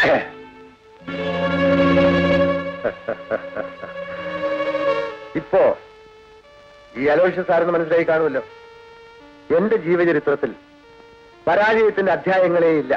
ഇപ്പോ ഈ അലോഷ്യസ് ആരെന്ന് മനസ്സിലായി കാണുമല്ലോ എന്റെ ജീവചരിത്രത്തിൽ പരാജയത്തിന്റെ അധ്യായങ്ങളേ ഇല്ല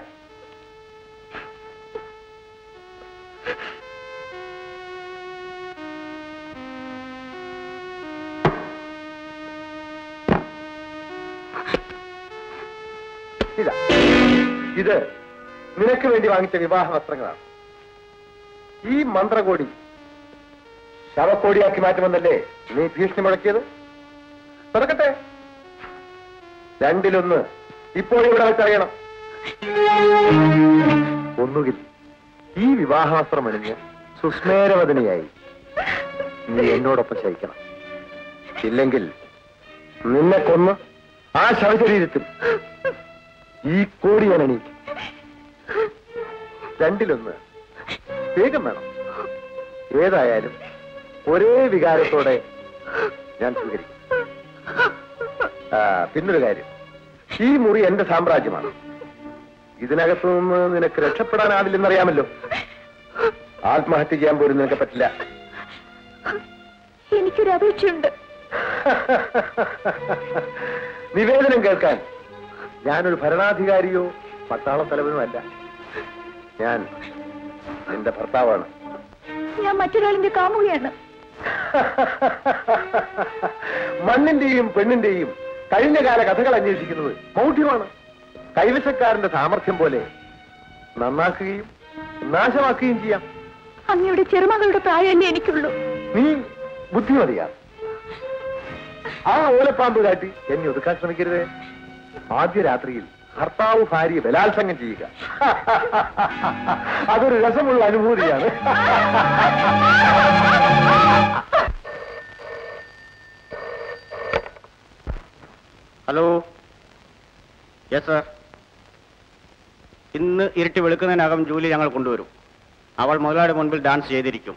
ഇതാ ഇത് നിനക്ക് വേണ്ടി വാങ്ങിച്ച വിവാഹ വസ്ത്രങ്ങളാണ് ഈ മന്ത്രകോടി ശവക്കോടിയാക്കി മാറ്റുമെന്നല്ലേ നീ ഭീഷണി മുഴക്കിയത് തുറക്കട്ടെ രണ്ടിലൊന്ന് ഇപ്പോഴിവിടെ വെച്ചറിയണം ഒന്നുകിൽ ഈ വിവാഹാസ്ത്രം അണിഞ്ഞ് സുസ്മേരവദനയായി നീ എന്നോടൊപ്പം ശയിക്കണം ഇല്ലെങ്കിൽ നിന്നെ കൊന്ന് ആ ശവശരീരത്തിൽ ഈ കോടി ഞാൻ അണിയിക്കും രണ്ടിലൊന്ന് വേഗം വേണം ഏതായാലും ഒരേ വികാരത്തോടെ ഞാൻ സ്വീകരിക്കും ആ, പിന്നൊരു കാര്യം ഈ മുറി എന്റെ സാമ്രാജ്യമാണ് ഇതിനകത്തു നിന്ന് നിനക്ക് രക്ഷപ്പെടാനാവില്ലെന്നറിയാമല്ലോ ആത്മഹത്യ ചെയ്യാൻ പോലും നിനക്ക് പറ്റില്ല എനിക്കൊരു അപേക്ഷയുണ്ട് നിവേദനം കേൾക്കാൻ ഞാനൊരു ഭരണാധികാരിയോ പട്ടാള തലവനോ അല്ല ഞാൻ നിന്റെ ഭർത്താവാണ് ഞാൻ മറ്റൊരാളിന്റെ കാമുകയാണ് മണ്ണിന്റെയും പെണ്ണിന്റെയും കഴിഞ്ഞ കാല കഥകൾ അന്വേഷിക്കുന്നത് മൗഢ്യമാണ് കൈവശക്കാരന്റെ സാമർഥ്യം പോലെ നന്നാക്കുകയും നാശമാക്കുകയും ചെയ്യാം അങ്ങയുടെ ചെറുമകളുടെ പ്രായമല്ലേ എനിക്കുള്ളൂ നീ ബുദ്ധിമതിയാണ് ആ ഓലപ്പാമ്പ് കാട്ടി എന്നെ ഒതുക്കാൻ ശ്രമിക്കരുത് ആദ്യ രാത്രിയിൽ ഭർത്താവ് ഭാര്യ ബലാത്സംഗം ചെയ്യുക അതൊരു രസമുള്ള അനുഭൂതിയാണ് ഹലോ യെസ് സർ ഇന്ന് ഇരുട്ടി വെളുക്കുന്നതിനകം ജൂലി ഞങ്ങൾ കൊണ്ടുവരും അവൾ മുതലാളി മുൻപിൽ ഡാൻസ് ചെയ്തിരിക്കും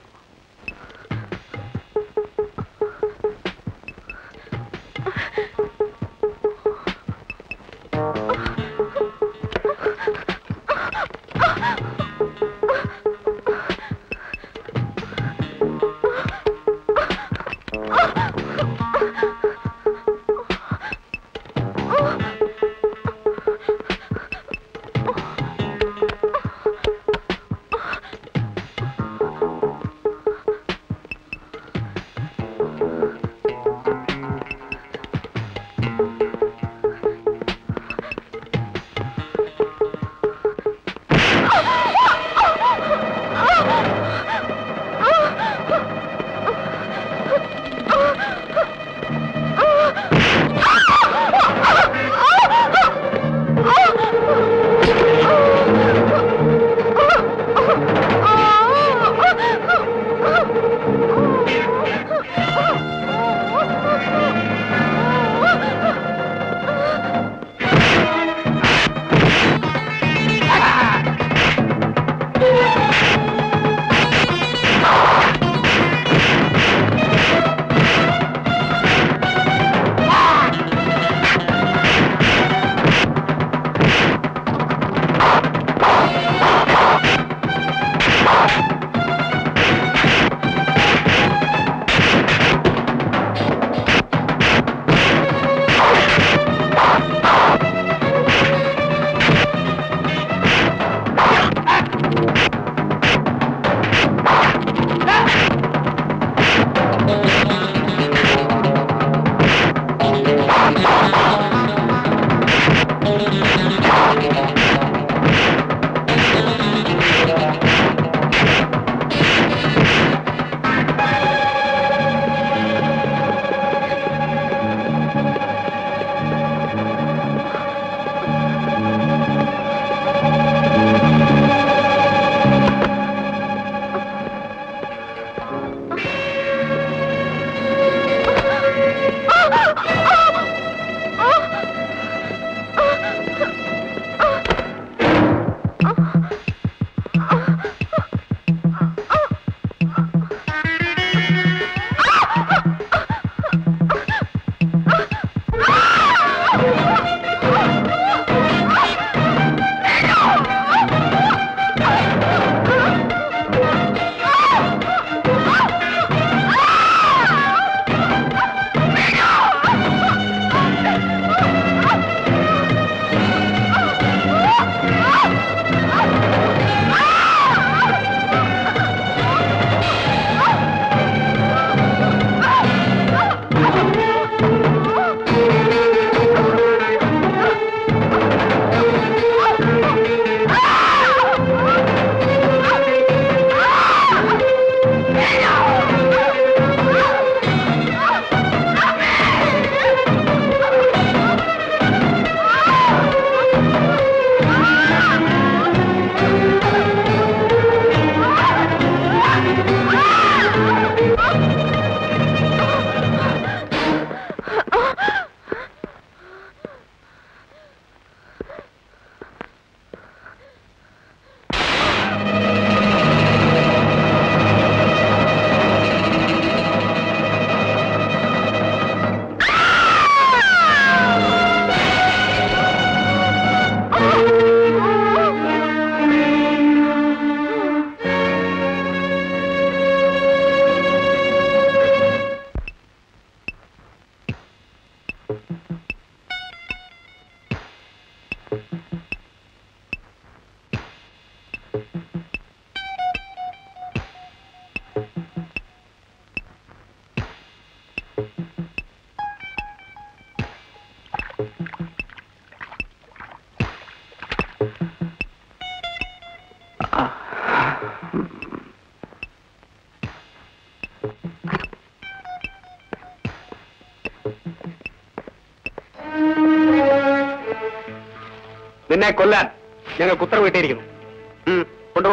നിന്നെ കൊല്ലാൻ ഞങ്ങൾക്ക് ഉത്തരവ് കിട്ടിയിരിക്കുന്നു ഉം, കൊണ്ടുപോ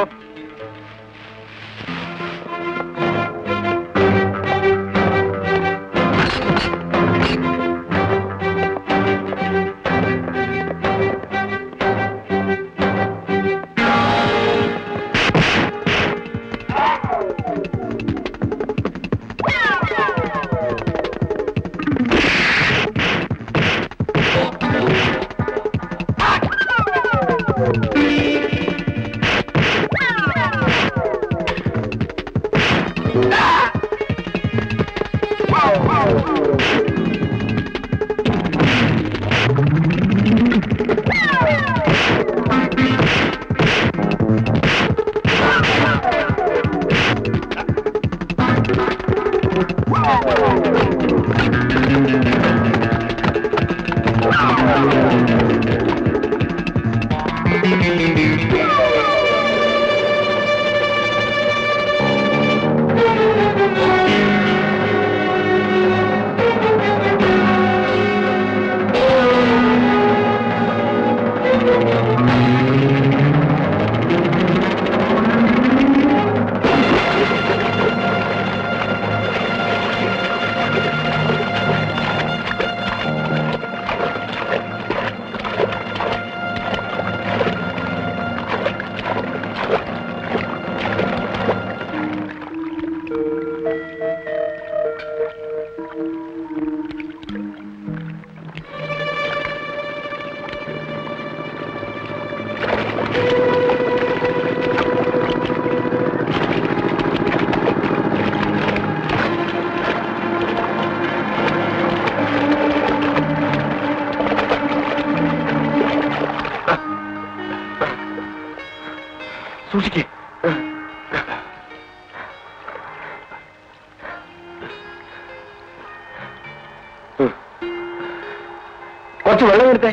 സൂക്ഷിക്കേ കുറച്ച് വെള്ളം എടുത്തേ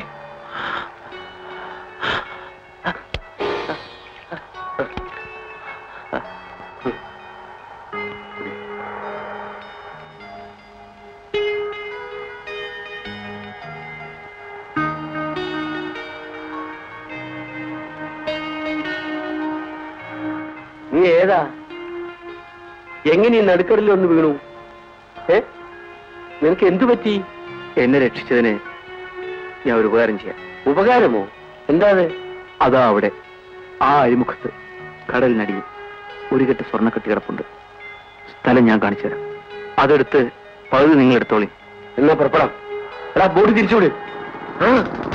നീ ഏതാ എങ്ങനെ ഈ നടുക്കടലിൽ ഒന്ന് വീണു ഏ നിനക്ക് എന്തു പറ്റി എന്നെ രക്ഷിച്ചതിന് ഞാൻ ഒരു ഉപകാരം ചെയ്യാം ഉപകാരമോ എന്താ അത് അതാ അവിടെ ആ അഴിമുഖത്ത് കടലിനടിയിൽ ഒരു കെട്ട് സ്വർണ്ണക്കെട്ട് കിടപ്പുണ്ട് സ്ഥലം ഞാൻ കാണിച്ചു തരാം അതെടുത്ത് പകുതി നിങ്ങൾ എടുത്തോളി എന്നാ പുറപ്പെടാം എടാ ബോഡി തിരിച്ചുവിട്